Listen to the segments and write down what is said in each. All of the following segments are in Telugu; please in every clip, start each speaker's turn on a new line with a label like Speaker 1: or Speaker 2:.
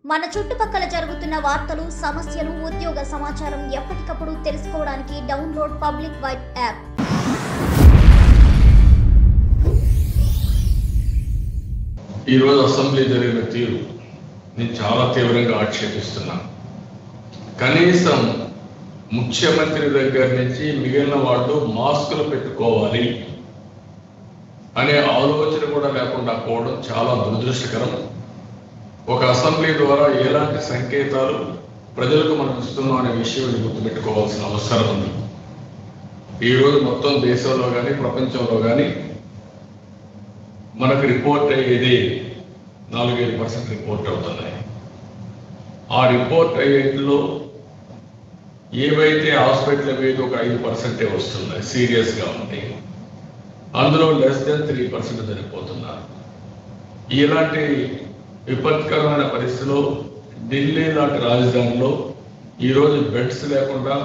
Speaker 1: మన చుట్టుపక్కల జరుగుతున్న వార్తలు సమస్యలు ఉద్యోగ సమాచారం ఎప్పటికప్పుడు తెలుసుకోవడానికి డౌన్లోడ్ పబ్లిక్ వైబ్ యాప్
Speaker 2: ఈరోజు అసెంబ్లీ జరిగిన తీరు నేను చాలా తీవ్రంగా ఆక్షేపిస్తున్నాను కనీసం ముఖ్యమంత్రి దగ్గర నుంచి మిగిలిన వాళ్ళు మాస్కులు పెట్టుకోవాలి అనే ఆలోచన కూడా లేకుండా పోవడం చాలా దురదృష్టకరం ఒక అసెంబ్లీ ద్వారా ఎలాంటి సంకేతాలు ప్రజలకు మనం ఇస్తున్నాం అనే విషయం గుర్తుపెట్టుకోవాల్సిన అవసరం ఉంది ఈరోజు మొత్తం దేశంలో కానీ ప్రపంచంలో కానీ మనకు రిపోర్ట్ అయ్యేది నాలుగైదు పర్సెంట్ రిపోర్ట్ అవుతున్నాయి ఆ రిపోర్ట్ అయ్యేట్లో ఏవైతే హాస్పిటల్ మీద ఒక ఐదు పర్సెంటే వస్తున్నాయి సీరియస్గా ఉంటాయి అందులో లెస్ దెన్ త్రీ పర్సెంట్ చనిపోతున్నారు ఇలాంటి విపత్కరమైన పరిస్థితిలో ఢిల్లీ లాంటి రాజధానిలో ఈరోజు బెడ్స్ లేకుండా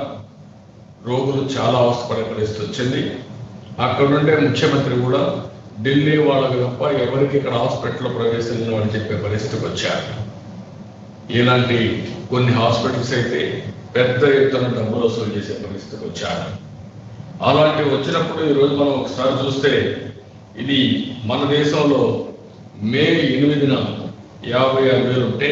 Speaker 2: రోగులు చాలా అవసరపడే పరిస్థితి వచ్చింది అక్కడ నుండే ముఖ్యమంత్రి కూడా ఢిల్లీ వాళ్ళకి తప్ప ఎవరికి ఇక్కడ హాస్పిటల్లో ప్రవేశించిన వాళ్ళు చెప్పే పరిస్థితికి వచ్చారు ఇలాంటి కొన్ని హాస్పిటల్స్ అయితే పెద్ద ఎత్తున డబ్బులు వసూలు చేసే పరిస్థితికి వచ్చారు అలాంటివి వచ్చినప్పుడు ఈరోజు మనం ఒకసారి చూస్తే ఇది మన దేశంలో మే ఎనిమిదిన యాభై ఆరు వేలు ఉంటే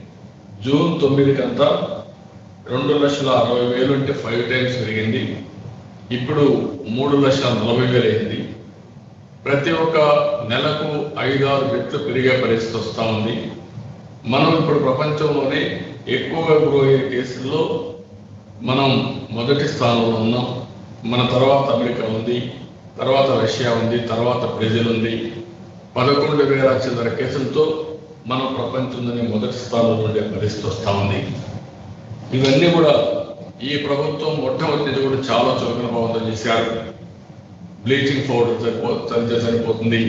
Speaker 2: జూన్ తొమ్మిదికంతా రెండు లక్షల అరవై వేలు అంటే ఫైవ్ టైమ్స్ పెరిగింది ఇప్పుడు మూడు లక్షల నలభై వేలు అయింది ప్రతి ఒక్క నెలకు ఐదారు రెట్లు పెరిగే పరిస్థితి వస్తూ ఉంది మనం ఇప్పుడు ప్రపంచంలోనే ఎక్కువగా గ్రో అయ్యే కేసుల్లో మనం మొదటి స్థానంలో ఉన్నాం మన తర్వాత అమెరికా ఉంది తర్వాత రష్యా ఉంది తర్వాత బ్రెజిల్ ఉంది పదకొండు వేల చిల్లర కేసులతో మనం ప్రపంచంలోనే మొదటి స్థానంలో ఉండే పరిస్థితి వస్తూ ఉంది ఇవన్నీ కూడా ఈ ప్రభుత్వం మొట్టమొదటి కూడా చాలా చురుకున భావంతో చేశారు బ్లీచింగ్ పౌడర్ సరిపో చల్లితే సరిపోతుంది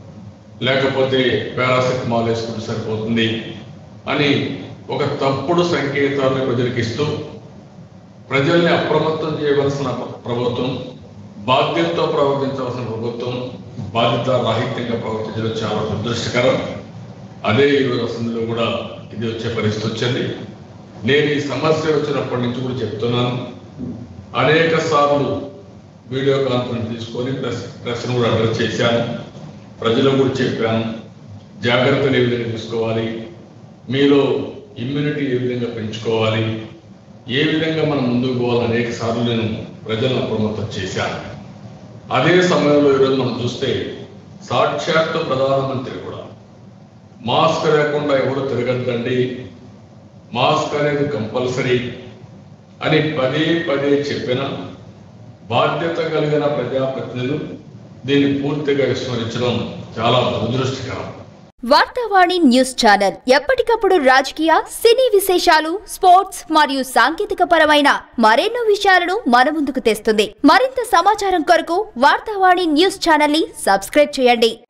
Speaker 2: లేకపోతే పారాసెటమాల్ వేసుకుంటే సరిపోతుంది అని ఒక తప్పుడు సంకేతాలను ప్రజలకు ఇస్తూ ప్రజల్ని అప్రమత్తం చేయవలసిన ప్రభుత్వం బాధ్యతతో ప్రవర్తించవలసిన ప్రభుత్వం బాధ్యత రాహిత్యంగా ప్రవర్తించడం చాలా దురదృష్టకరం అదే ఈరోజు అసెంబ్లీలో కూడా ఇది వచ్చే పరిస్థితి వచ్చింది నేను ఈ సమస్య వచ్చినప్పటి నుంచి కూడా చెప్తున్నాను అనేక సార్లు వీడియో కాన్ఫరెన్స్ తీసుకొని ప్రెస్ ప్రెస్ను కూడా అడ్రస్ చేశాను ప్రజలకు కూడా చెప్పాను జాగ్రత్తలు ఏ విధంగా తీసుకోవాలి మీలో ఇమ్యూనిటీ ఏ విధంగా పెంచుకోవాలి ఏ విధంగా మనం ముందుకు పోవాలని అనేక సార్లు నేను ప్రజలను అప్రమత్తం చేశాను అదే సమయంలో ఈరోజు మనం చూస్తే సాక్షాత్తు ప్రధానమంత్రి కూడా మాస్క్ లేకుండా ఎవరు తిరగద్దండి మాస్క్ అనేది కంపల్సరీ అని పదే పదే చెప్పిన బాధ్యత కలిగిన ప్రజాప్రతినిధులు దీన్ని పూర్తిగా విస్మరించడం చాలా దురదృష్టకరం
Speaker 3: వార్తావాణి న్యూస్ ఛానల్ ఎప్పటికప్పుడు రాజకీయ సినీ విశేషాలు స్పోర్ట్స్ మరియు సాంకేతిక పరమైన మరెన్నో విషయాలను మన ముందుకు తెస్తుంది మరింత సమాచారం కొరకు వార్తావాణి న్యూస్ ఛానల్ ని సబ్స్క్రైబ్ చేయండి